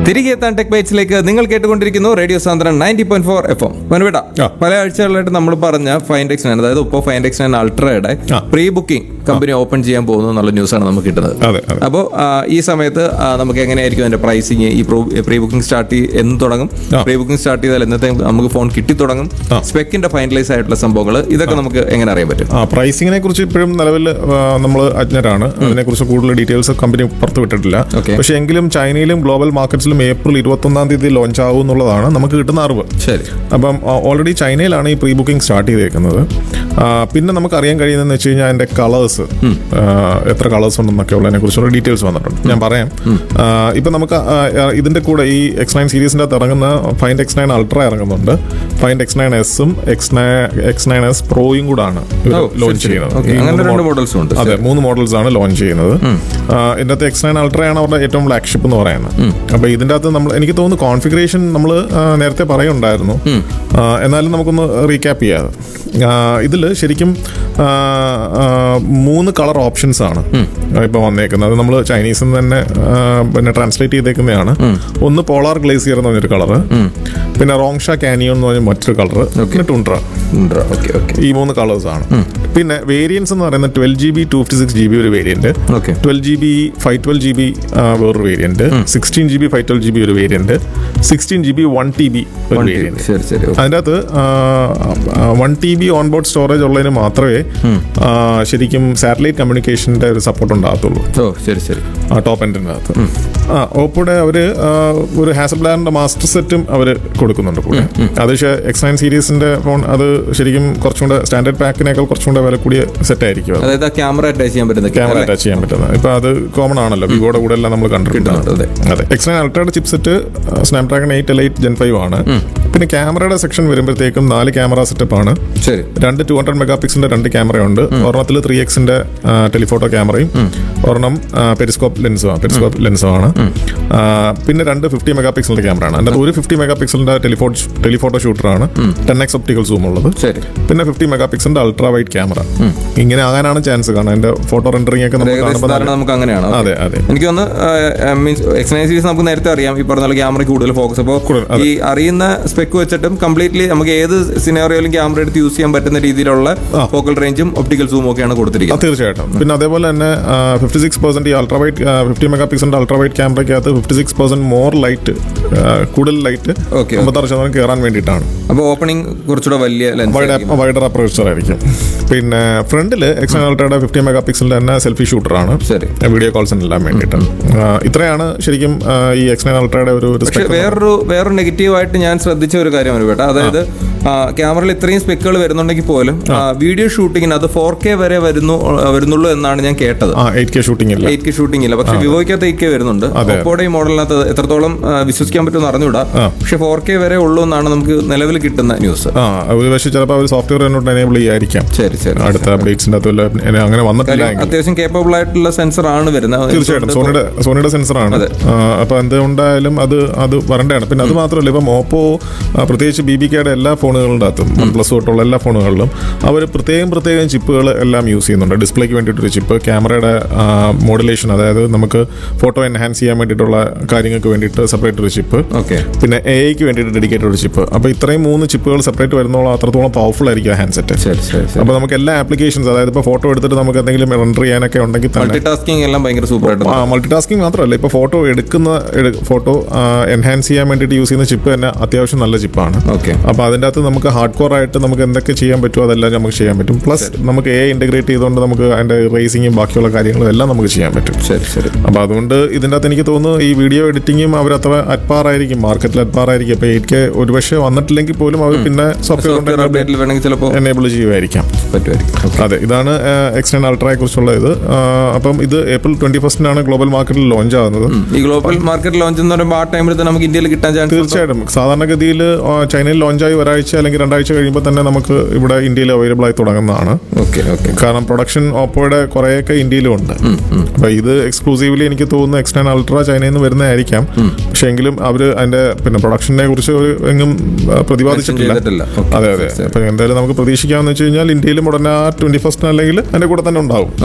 തിരികെ എത്താൻ ടെക് ബൈറ്റ്സിലേക്ക് നിങ്ങൾ കേട്ടുകൊണ്ടിരിക്കുന്നു റേഡിയോ സാന്ദ്രൻ ninety point four F M വനവിട ആ. പല ആഴ്ചകളിലായിട്ട് നമ്മൾ പറഞ്ഞ ഫൈൻഡ് എക്സ് നയൻ അതായത് ഇപ്പോൾ ഫൈൻഡ് എക്സ് നയൻ അൾട്രയുടെ ആ. പ്രീ ബുക്കിംഗ് കമ്പനി ഓപ്പൺ ചെയ്യാൻ പോകുന്നു എന്നുള്ള ന്യൂസാണ് നമുക്ക് കിട്ടുന്നത് അതെ അതെ അപ്പോൾ ഈ സമയത്ത് ആ, നമുക്ക് എങ്ങനെയായിരിക്കും അതിന്റെ പ്രൈസിങ് ഈ പ്രീ ബുക്കിംഗ് സ്റ്റാർട്ട് എന്ന് തുടങ്ങും ആ. പ്രീ ബുക്കിംഗ് സ്റ്റാർട്ട് ചെയ്താൽ എന്നത്തെ നമുക്ക് ഫോൺ കിട്ടി തുടങ്ങും ആ. സ്പെക്കിന്റെ ഫൈനലൈസ് ആയിട്ടുള്ള സംഭവങ്ങൾ ഇതൊക്കെ നമുക്ക് എങ്ങനെ അറിയാൻ പറ്റും ആ പ്രൈസിങ്ങിനെ കുറിച്ച് ഇപ്പോഴും നിലവിൽ നമ്മൾ അജ്ഞരാണ് അതിനെക്കുറിച്ച് കൂടുതൽ ഡീറ്റെയിൽസ് കമ്പനി പുറത്തു വിട്ടിട്ടില്ല Okay. പക്ഷേ എങ്കിലും ചൈനയിലും ഗ്ലോബൽ മാർക്കറ്റ്സിലും ഏപ്രിൽ ഇരുപത്തൊന്നാം തീയതി ലോഞ്ച് ആവും എന്നുള്ളതാണ് നമുക്ക് കിട്ടുന്ന അറിവ് ശരി അപ്പം ഓൾറെഡി ചൈനയിലാണ് ഈ പ്രീ ബുക്കിംഗ് സ്റ്റാർട്ട് ചെയ്തേക്കുന്നത് ആ, പിന്നെ നമുക്ക് അറിയാൻ കഴിയുന്നതെന്ന് വെച്ച് കഴിഞ്ഞാൽ അതിന്റെ കളേഴ്സ് എത്ര കളേഴ്സ് ഉണ്ടെന്നൊക്കെ ഉള്ളതിനെ കുറിച്ചുള്ള ഡീറ്റെയിൽസ് വന്നിട്ടുണ്ട് ഞാൻ പറയാം ആ, ഇപ്പം നമുക്ക് ആ, ആ, ഇതിന്റെ കൂടെ ഈ എക്സ് നയൻ സീരീസിന്റെ അകത്ത് ഇറങ്ങുന്ന ഫൈൻഡ് എക്സ് നയൻ അൾട്ര ഇറങ്ങുന്നുണ്ട് ഫൈൻഡ് എക്സ് നയൻ എസും X nine X nine S പ്രോയും കൂടാണ് ഓ, ലോഞ്ച് ശരി, ശരി. ചെയ്യുന്നത് Okay, ഈ അങ്ങനെ മൂന്ന് രണ്ട് മോഡൽ- മോഡൽസും ഉണ്ട് അതെ മൂന്ന് മോഡൽസ് ആണ് ലോഞ്ച് ചെയ്യുന്നത് ആ, ഇതിന്റെ അകത്ത് എക്സ് നയൻ അൾട്രയാണ് അവരുടെ ഏറ്റവും ഫ്ലാഗ്ഷിപ്പ് എന്ന് പറയുന്നത് അപ്പൊ ഇതിന്റെ അകത്ത് നമ്മൾ എനിക്ക് തോന്നുന്നു കോൺഫിഗറേഷൻ നമ്മൾ നേരത്തെ പറയുണ്ടായിരുന്നു ആ, എന്നാലും നമുക്കൊന്ന് റീക്യാപ്പ് ചെയ്യാം ഇതിൽ ശരിക്കും ആ, ആ, മൂന്ന് കളർ ഓപ്ഷൻസ് ആണ് ഇപ്പൊ വന്നേക്കുന്നത് അത് നമ്മൾ ചൈനീസിൽ നിന്ന് തന്നെ ആ, പിന്നെ ട്രാൻസ്ലേറ്റ് ചെയ്തേക്കുന്നതാണ് ഒന്ന് പോളാർ ഗ്ലേസിയർ എന്ന് പറഞ്ഞൊരു കളറ് പിന്നെ റോങ്ഷ കാനിയോൺ എന്ന് പറഞ്ഞ മറ്റൊരു കളറ് പിന്നെ ടുണ്ട്ര ഓക്കെ ഓക്കെ ഈ മൂന്ന് കളേഴ്സ് ആണ് പിന്നെ വേരിയൻസ് എന്ന് പറയുന്നത് twelve G B two fifty six G B ഒരു variant Okay. Twelve G B five twelve G B വേറൊരു variant sixteen G B five twelve G B ഒരു variant sixteen G B one T B ഒരു variant ശരി ശരി okay. അതിൻ്റെ അകത്ത് one T B on board storage ഉള്ളതിന് മാത്രമേ ആ, ശരിക്കും സാറ്റലൈറ്റ് കമ്മ്യൂണിക്കേഷൻ്റെ ഒരു സപ്പോർട്ട് ഉണ്ടാകത്തുള്ളൂ ഓ ശരി ശരി ആ ടോപ്പ് എൻഡിൻ്റെ അകത്ത് ആ ഓപ്പോയുടെ അവർ ഒരു ഹാസൽ ബ്ലാൻഡിന്റെ മാസ്റ്റർ സെറ്റും അവർ കൊടുക്കുന്നുണ്ട് കൂടെ അത് എക്സ് നയൻ സീരീസിന്റെ ഫോൺ അത് ശരിക്കും കുറച്ചും കൂടെ സ്റ്റാൻഡേർഡ് പാക്കിനേക്കാൾ കുറച്ചും കൂടെ വില കൂടിയ സെറ്റ് ആയിരിക്കും അത് അതായത് ക്യാമറ അറ്റാച്ച് ചെയ്യാൻ പറ്റുന്ന ക്യാമറ അല്ലേ? അറ്റാച്ച് ചെയ്യാൻ പറ്റുന്നത് ഇപ്പൊ അത് കോമൺ ആണല്ലോ വിവോയുടെ കൂടെ എല്ലാം നമ്മൾ കിട്ടുന്നുണ്ട്, കണ്ടിട്ടുണ്ട് അതെ എക്സ് നയൻ അൾട്രയുടെ chipset Snapdragon eight Elite gen five ആണ് പിന്നെ ക്യാമറയുടെ സെക്ഷൻ വരുമ്പോഴത്തേക്കും നാല് ക്യാമറ സെറ്റപ്പ് ആണ് ശരി രണ്ട് ടു ഹൺഡ്രഡ് മെഗാ പിക്സലിന്റെ രണ്ട് ക്യാമറയുണ്ട് ഒരെണ്ണത്തിൽ ത്രീ എക്സിന്റെ ടെലിഫോട്ടോ ക്യാമറയും ഒരെണ്ണം പെരിസ്കോപ്പ് ലെൻസുമാണ് പെരിസ്കോപ്പ് ലെൻസുമാണ് ആ, പിന്നെ രണ്ട് ഫിഫ്റ്റി മെഗാ പിക്സലിന്റെ ക്യാമറയാണ് അതിന്റെ ഒരു ഫിഫ്റ്റി മെഗാ പിക്സലിന്റെ ടെലിഫോ ടെലിഫോട്ടോ ഷൂട്ടറാണ് ടെൻ എക്സ് ഒപ്റ്റിക്കൽ സൂം ഉള്ളത് ശരി പിന്നെ ഫിഫ്റ്റി മെഗാ പിക്സലിന്റെ അൾട്രാ വൈഡ് ക്യാമറ ഇങ്ങനെ ആകാനാണ് ചാൻസ് കാരണം അതിന്റെ ഫോട്ടോ റെൻഡറിംഗ് ഒക്കെ നമുക്ക് ഏകദേശ കാണുമ്പോൾ ധാരണ നല്ല- നമുക്ക് അങ്ങനെയാണ് Okay. അതെ അതെ എനിക്ക് ഒന്ന് മീൻസ് എക്സ് നയൻ സീരീസ് നമുക്ക് നേരത്തെ അറിയാം ഈ പറഞ്ഞ ക്യാമറ കൂടുതൽ ഫോക്കസ് അപ്പോൾ കൂടുതൽ, അതെ. ഈ അറിയുന്ന സ്പെക്ക് വെച്ചിട്ടും കംപ്ലീറ്റ്ലി നമുക്ക് ഏത് സിനാറിയോയിലും ക്യാമറ എടുത്ത് യൂസ് ചെയ്യാൻ പറ്റുന്ന രീതിയിലുള്ള ആ. ഫോക്കൽ റേഞ്ചും ഒപ്റ്റിക്കൽ സൂമും ഒക്കെയാണ് ആ, കൊടുത്തിരിക്കുന്നത് തീർച്ചയായിട്ടും പിന്നെ അതേപോലെ തന്നെ ഫിഫ്റ്റി സിക്സ് പെർസെന്റ് ഈ അൾട്രാ വൈറ്റ് ഫിഫ്റ്റി മെഗാ പിക്സലിന്റെ അൾട്രാ വൈറ്റ് ക്യാമറയ്ക്കകത്ത് fifty six percent more light കൂടുതൽ ലൈറ്റ് Okay, അമ്പത്താറ് ശതമാനം കയറാൻ വേണ്ടിയിട്ടാണ് അപ്പോൾ ഓപ്പണിംഗ് കുറച്ചുകൂടെ വലിയ വൈഡ് ലെൻസ് വൈഡർ അപ്രോച്ചർ ആയിരിക്കും പിന്നെ ഫ്രണ്ടിൽ എക്സ് അൾട്രയുടെ ഫിഫ്റ്റി മെഗാ പിക്സലിന്റെ തന്നെ സെൽഫി ഷൂട്ടറാണ് ശരി വീഡിയോ കോൾസിന് എല്ലാം വേണ്ടിയിട്ട് ആ, ഇത്രയാണ് ശരിക്കും ആ, ഈ എക്സ് നയൻ അൾട്രയുടെ ഒരു ഒരു പക്ഷെ spec. വേറൊരു വേറൊരു നെഗറ്റീവ് ആയിട്ട് ഞാൻ ശ്രദ്ധിച്ച ഒരു കാര്യമാണ് കേട്ടോ അതായത് ക്യാമറയിൽ ഇത്രയും സ്പെക്കുകൾ വരുന്നുണ്ടെങ്കിൽ പോലും വീഡിയോ ഷൂട്ടിങ്ങിന് അത് ഫോർ കെ വരെ വരുന്നു വരുന്നുള്ളൂ എന്നാണ് ഞാൻ കേട്ടത് ആ എയ്റ്റ് കെ ഷൂട്ടിംഗ് ഇല്ല എയ്റ്റ് കെ ഷൂട്ടിംഗ് ഇല്ല പക്ഷെ വിവോയ്ക്കകത്ത് എയ്റ്റ് കെ വരുന്നുണ്ട് അതെ. ഒപ്പോടെ ഈ മോഡലിനകത്ത് എത്രത്തോളം ആ, വിശ്വസിക്കാൻ പറ്റുമെന്ന് അറിഞ്ഞൂടാ ആ. പക്ഷെ ഫോർ കെ വരെ ഉള്ളൂ എന്നാണ് നമുക്ക് നിലവിൽ കിട്ടുന്ന ന്യൂസ് ആ ഒരു പക്ഷേ ചിലപ്പോൾ അവർ സോഫ്റ്റ്വെയർ എന്നോട്ട് എനേബിൾ ചെയ്യായിരിക്കാം ശരി ശരി അടുത്ത അപ്ഡേറ്റ്സിന്റെ അകത്ത് വല്ല അങ്ങനെ വന്നിട്ടില്ല കാര്യം എങ്കിൽ അത്യാവശ്യം കേപ്പബിൾ ആയിട്ടുള്ള സെൻസർ ആണ് വരുന്നത് തീർച്ചയായിട്ടും സോണിയുടെ സോണിയുടെ സെൻസറാണ് അതെ. അപ്പൊ എന്തുകൊണ്ടായാലും അത് അത് വരേണ്ടതാണ് പിന്നെ അത് മാത്രമല്ല ഇപ്പം ഓപ്പോ ആ, പ്രത്യേകിച്ച് ബി ബി കെയുടെ എല്ലാ ഫോണുകളുടെ അകത്തും വൺ പ്ലസ് തൊട്ടുള്ള എല്ലാ ഫോണുകളിലും അവർ പ്രത്യേകം പ്രത്യേകം ചിപ്പുകൾ എല്ലാം യൂസ് ചെയ്യുന്നുണ്ട് ഡിസ്പ്ലേക്ക് വേണ്ടിയിട്ടൊരു ചിപ്പ് ക്യാമറയുടെ മോഡുലേഷൻ അതായത് നമുക്ക് ഫോട്ടോ എൻഹാൻസ് ചെയ്യാൻ വേണ്ടിയിട്ടുള്ള കാര്യങ്ങൾക്ക് വേണ്ടിയിട്ട് സെപ്പറേറ്റ് ഒരു ചിപ്പ് ഓക്കെ പിന്നെ എ ഐക്ക് വേണ്ടിയിട്ട് ഡെഡിക്കേറ്റഡ് ഒരു ചിപ്പ് അപ്പോൾ ഇത്രയും മൂന്ന് ചിപ്പുകൾ സെപ്പറേറ്റ് വരുന്നോളം അത്രത്തോളം പവർഫുൾ ആയിരിക്കും ഹാൻഡ്സെറ്റ് ശരി ശരി ശരി അപ്പോൾ നമുക്ക് എല്ലാ ആപ്ലിക്കേഷൻസ് അതായത് ഇപ്പോൾ ഫോട്ടോ എടുത്തിട്ട് നമുക്ക് എന്തെങ്കിലും റെൻഡർ ചെയ്യാനൊക്കെ ഉണ്ടെങ്കിൽ തന്നെ മൾട്ടി ടാസ്കിങ് എല്ലാം ഭയങ്കര സൂപ്പർ ആയിട്ട് ആ മൾട്ടി ടാസ്കിങ് മാത്രമല്ല ഇപ്പോൾ ഫോട്ടോ എടുക്കുന്ന ഫോട്ടോ എൻഹാൻസ് ചെയ്യാൻ വേണ്ടിയിട്ട് യൂസ് ചെയ്യുന്ന ചിപ്പ് തന്നെ അത്യാവശ്യം നല്ല ചിപ്പാണ് ഓക്കെ അപ്പോൾ അതിൻ്റെ അകത്ത് നമുക്ക് ഹാർഡ് കോർ ആയിട്ട് നമുക്ക് എന്തൊക്കെ ചെയ്യാൻ പറ്റുമോ അതെല്ലാം നമുക്ക് ചെയ്യാൻ പറ്റും പ്ലസ് നമുക്ക് എ ഇന്റഗ്രേറ്റ് ചെയ്തുകൊണ്ട് നമുക്ക് അതിൻ്റെ റേസിങ്ങും ബാക്കിയുള്ള കാര്യങ്ങളും എല്ലാം നമുക്ക് ചെയ്യാൻ പറ്റും ശരി ശരി അപ്പോൾ അതുകൊണ്ട് ഇതിൻ്റെ അകത്ത് എനിക്ക് തോന്നുന്നു ഈ വീഡിയോ എഡിറ്റിങ്ങും അവർ അത്ര അറ്റ്പാറായിരിക്കും മാർക്കറ്റിൽ അറ്റ്പാറായിരിക്കും അപ്പോൾ എനിക്ക് ഒരുപക്ഷെ വന്നിട്ടില്ലെങ്കിൽ പോലും അവർ പിന്നെ സോഫ്റ്റ്വെയർ സോഫ്റ്റ്വെയർ അപ്ഡേറ്റിൽ വേണമെങ്കിൽ ചിലപ്പോൾ എനേബിൾ ചെയ്യുമായിരിക്കും പറ്റുമായിരിക്കും അതെ ഇതാണ് എക്സ്റ്റേൺ അൾട്രയെ കുറിച്ചുള്ള ഇത് ആ, അപ്പം ഇത് ഏപ്രിൽ ട്വന്റി ഫസ്റ്റിനാണ് ഗ്ലോബൽ മാർക്കറ്റിൽ ലോഞ്ച് ആകുന്നത് ഈ ഗ്ലോബൽ മാർക്കറ്റ് ലോഞ്ച് എന്ന് പറയുമ്പോൾ ആ ടൈമിൽ തന്നെ നമുക്ക് ഇന്ത്യയിൽ കിട്ടാൻ ചാൻസ് തീർച്ചയായിട്ടും സാധാരണഗതിയിൽ ആ, ചൈനയിൽ ലോഞ്ചായി ഒരാഴ്ച അല്ലെങ്കിൽ രണ്ടാഴ്ച കഴിയുമ്പോൾ തന്നെ നമുക്ക് ഇവിടെ ഇന്ത്യയിൽ അവൈലബിൾ ആയി തുടങ്ങുന്നതാണ് ഓക്കെ ഓക്കെ കാരണം പ്രൊഡക്ഷൻ ഓപ്പോയുടെ കുറേയൊക്കെ ഇന്ത്യയിലും ഉണ്ട് അപ്പൊ ഇത് എക്സ്ക്ലൂസീവ്ലി എനിക്ക് തോന്നുന്നു എക്സ്റ്റേൺ അൾട്ര ചൈനയിൽ നിന്ന് വരുന്നതായിരിക്കാം പക്ഷെ എങ്കിലും അവർ അതിന്റെ പിന്നെ പ്രൊഡക്ഷനെ കുറിച്ച് ഒരു എങ്ങും ആ, പ്രതിപാദിച്ചിട്ടില്ല ചെയ്തിട്ടില്ല. Okay. അതെ അതെ അപ്പൊ എന്തായാലും നമുക്ക് പ്രതീക്ഷിക്കാമെന്ന് വെച്ച് കഴിഞ്ഞാൽ ഇന്ത്യയിലും ഉടനെ ആ ട്വന്റി ഫസ്റ്റ് അല്ലെങ്കിൽ അതിന്റെ കൂടെ തന്നെ ഉണ്ടാവും